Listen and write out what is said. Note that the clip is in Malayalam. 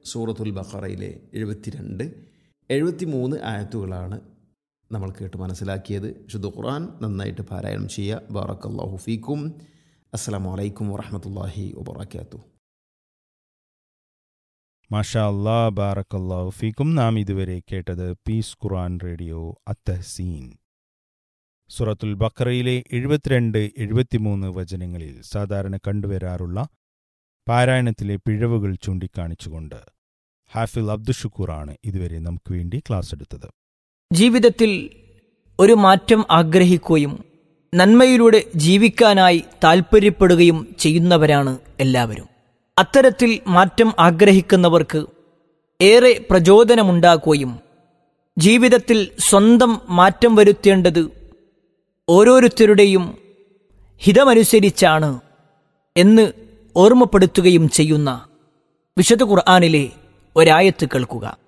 സൂറത്തുൽ ബഖറയിലെ എഴുപത്തിരണ്ട് എഴുപത്തി മൂന്ന് ആയത്തുകളാണ് നമ്മൾ കേട്ട് മനസ്സിലാക്കിയത് ശുദ്ധ ഖുർആൻ നന്നായിട്ട് പാരായണം ചെയ്യുക ബാറക്കല്ലാഹു ഫീക്കും അസ്സലാമു അലൈക്കും വറഹമത്തല്ലാഹി വബർക്കാത്തു മാഷാ അല്ലാ ബാറക്കല്ലാഹു ഫീക്കും നാം ഇതുവരെ കേട്ടത് പീസ് ഖുർആൻ റേഡിയോ അത്തഹസീൻ സുറത്തുൽ ബക്കറയിലെ എഴുപത്തിരണ്ട് എഴുപത്തിമൂന്ന് വചനങ്ങളിൽ സാധാരണ കണ്ടുവരാറുള്ള പാരായണത്തിലെ പിഴവുകൾ ചൂണ്ടിക്കാണിച്ചുകൊണ്ട് ഹാഫിൽ അബ്ദുഷുക്കൂറാണ് ഇതുവരെ നമുക്ക് വേണ്ടി ക്ലാസ് എടുത്തത് ജീവിതത്തിൽ ഒരു മാറ്റം ആഗ്രഹിക്കുകയും നന്മയിലൂടെ ജീവിക്കാനായി താൽപ്പര്യപ്പെടുകയും ചെയ്യുന്നവരാണ് എല്ലാവരും അത്തരത്തിൽ മാറ്റം ആഗ്രഹിക്കുന്നവർക്ക് ഏറെ പ്രചോദനമുണ്ടാക്കുകയും ജീവിതത്തിൽ സ്വന്തം മാറ്റം വരുത്തേണ്ടത് ഓരോരുത്തരുടെയും ഹിതമനുസരിച്ചാണ് എന്ന് ഓർമ്മപ്പെടുത്തുകയും ചെയ്യുന്ന വിശുദ്ധ ഖുർആാനിലെ ഒരായത്ത് കേൾക്കുക